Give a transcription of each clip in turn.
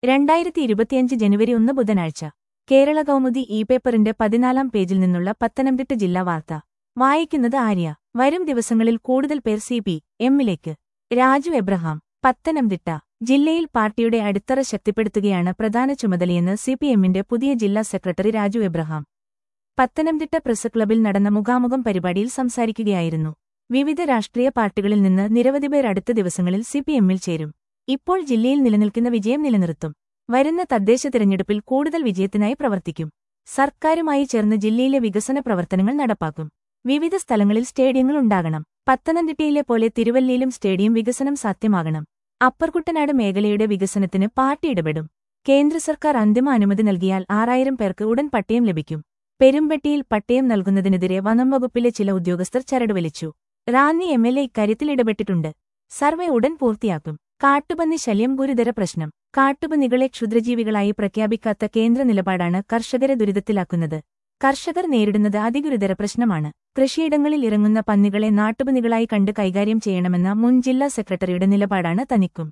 രണ്ടായിരത്തി ഇരുപത്തിയഞ്ച് ജനുവരി ഒന്ന് ബുധനാഴ്ച കേരള കൗമുദി ഇ പേപ്പറിന്റെ പതിനാലാം പേജിൽ നിന്നുള്ള പത്തനംതിട്ട ജില്ലാ വാർത്ത വായിക്കുന്നത് ആര്യ വരും ദിവസങ്ങളിൽ കൂടുതൽ പേർ സി പി എമ്മിലേക്ക് രാജു എബ്രഹാം പത്തനംതിട്ട ജില്ലയിൽ പാർട്ടിയുടെ അടിത്തറ ശക്തിപ്പെടുത്തുകയാണ് പ്രധാന ചുമതലയെന്ന് സി പി എമ്മിന്റെ പുതിയ ജില്ലാ സെക്രട്ടറി രാജു എബ്രഹാം പത്തനംതിട്ട പ്രസ് ക്ലബിൽ നടന്ന മുഖാമുഖം പരിപാടിയിൽ സംസാരിക്കുകയായിരുന്നു വിവിധ രാഷ്ട്രീയ പാർട്ടികളിൽ നിന്ന് നിരവധി പേർ അടുത്ത ദിവസങ്ങളിൽ സി പി എമ്മിൽ ചേരും ഇപ്പോൾ ജില്ലയിൽ നിലനിൽക്കുന്ന വിജയം നിലനിർത്തും വരുന്ന തദ്ദേശ തിരഞ്ഞെടുപ്പിൽ കൂടുതൽ വിജയത്തിനായി പ്രവർത്തിക്കും സർക്കാരുമായി ചേർന്ന് ജില്ലയിലെ വികസന പ്രവർത്തനങ്ങൾ നടപ്പാക്കും വിവിധ സ്ഥലങ്ങളിൽ സ്റ്റേഡിയങ്ങൾ ഉണ്ടാകണം പത്തനംതിട്ടയിലെ പോലെ തിരുവല്ലയിലും സ്റ്റേഡിയം വികസനം സാധ്യമാകണം അപ്പർകുട്ടനാട് മേഖലയുടെ വികസനത്തിന് പാർട്ടി ഇടപെടും കേന്ദ്ര സർക്കാർ അന്തിമ അനുമതി നൽകിയാൽ ആറായിരം പേർക്ക് ഉടൻ പട്ടയം ലഭിക്കും പെരുമ്പട്ടിയിൽ പട്ടയം നൽകുന്നതിനെതിരെ വനം വകുപ്പിലെ ചില ഉദ്യോഗസ്ഥർ ചരടുവലിച്ചു റാന്നി എം എൽ എ ഇക്കാര്യത്തിൽ ഇടപെട്ടിട്ടുണ്ട് സർവേ ഉടൻ പൂർത്തിയാക്കും കാട്ടുപന്നി ശല്യം ഗുരുതര പ്രശ്നം കാട്ടുപന്നികളെ ക്ഷുദ്രജീവികളായി പ്രഖ്യാപിക്കാത്ത കേന്ദ്ര നിലപാടാണ് കർഷകരെ ദുരിതത്തിലാക്കുന്നത് കർഷകർ നേരിടുന്നത് അതിഗുരുതര പ്രശ്നമാണ് കൃഷിയിടങ്ങളിൽ ഇറങ്ങുന്ന പന്നികളെ നാട്ടുപന്നികളായി കണ്ട് കൈകാര്യം ചെയ്യണമെന്ന മുൻ ജില്ലാ സെക്രട്ടറിയുടെ നിലപാടാണ് തനിക്കും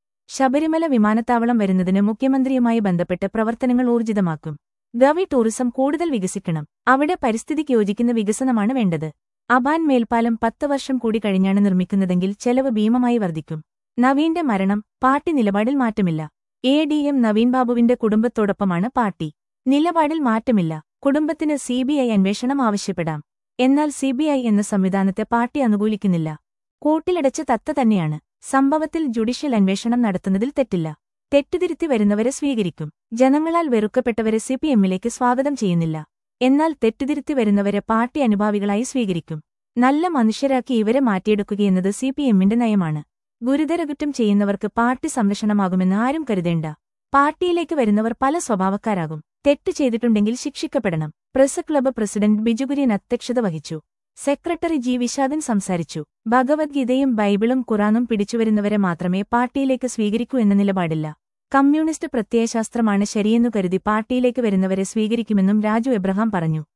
ശബരിമല വിമാനത്താവളം വരുന്നതിന് മുഖ്യമന്ത്രിയുമായി ബന്ധപ്പെട്ട് പ്രവർത്തനങ്ങൾ ഊർജിതമാക്കും ഗവി ടൂറിസം കൂടുതൽ വികസിക്കണം അവിടെ പരിസ്ഥിതിക്ക് യോജിക്കുന്ന വികസനമാണ് വേണ്ടത് അബാൻ മേൽപ്പാലം പത്ത് വർഷം കൂടി കഴിഞ്ഞാണ് നിർമ്മിക്കുന്നതെങ്കിൽ ചെലവ് ഭീമമായി വർദ്ധിക്കും നവീന്റെ മരണം പാർട്ടി നിലപാടിൽ മാറ്റമില്ല എ ഡി എം നവീൻ ബാബുവിന്റെ കുടുംബത്തോടൊപ്പമാണ് പാർട്ടി നിലപാടിൽ മാറ്റമില്ല കുടുംബത്തിന് സിബിഐ അന്വേഷണം ആവശ്യപ്പെടാം എന്നാൽ സിബിഐ എന്ന സംവിധാനത്തെ പാർട്ടി അനുകൂലിക്കുന്നില്ല കൂട്ടിലടച്ച തത്ത തന്നെയാണ് സംഭവത്തിൽ ജുഡീഷ്യൽ അന്വേഷണം നടത്തുന്നതിൽ തെറ്റില്ല തെറ്റുതിരുത്തി വരുന്നവരെ സ്വീകരിക്കും ജനങ്ങളാൽ വെറുക്കപ്പെട്ടവരെ സിപിഎമ്മിലേക്ക് സ്വാഗതം ചെയ്യുന്നില്ല എന്നാൽ തെറ്റുതിരുത്തി വരുന്നവരെ പാർട്ടി അനുഭാവികളായി സ്വീകരിക്കും നല്ല മനുഷ്യരാക്കി ഇവരെ മാറ്റിയെടുക്കുകയെന്നത് സിപിഎമ്മിന്റെ നയമാണ് ഗുരുതരകുറ്റം ചെയ്യുന്നവർക്ക് പാർട്ടി സംരക്ഷണമാകുമെന്ന് ആരും കരുതേണ്ട പാർട്ടിയിലേക്ക് വരുന്നവർ പല സ്വഭാവക്കാരാകും തെറ്റ് ചെയ്തിട്ടുണ്ടെങ്കിൽ ശിക്ഷിക്കപ്പെടണം പ്രസ് ക്ലബ്ബ് പ്രസിഡന്റ് ബിജുകുര്യൻ അധ്യക്ഷത വഹിച്ചു സെക്രട്ടറി ജി വിഷാദൻ സംസാരിച്ചു ഭഗവത്ഗീതയും ബൈബിളും ഖുറാനും പിടിച്ചുവരുന്നവരെ മാത്രമേ പാർട്ടിയിലേക്ക് സ്വീകരിക്കൂ എന്ന നിലപാടില്ല കമ്മ്യൂണിസ്റ്റ് പ്രത്യയശാസ്ത്രമാണ് ശരിയെന്നു കരുതി പാർട്ടിയിലേക്ക് വരുന്നവരെ സ്വീകരിക്കുമെന്നും രാജു എബ്രഹാം പറഞ്ഞു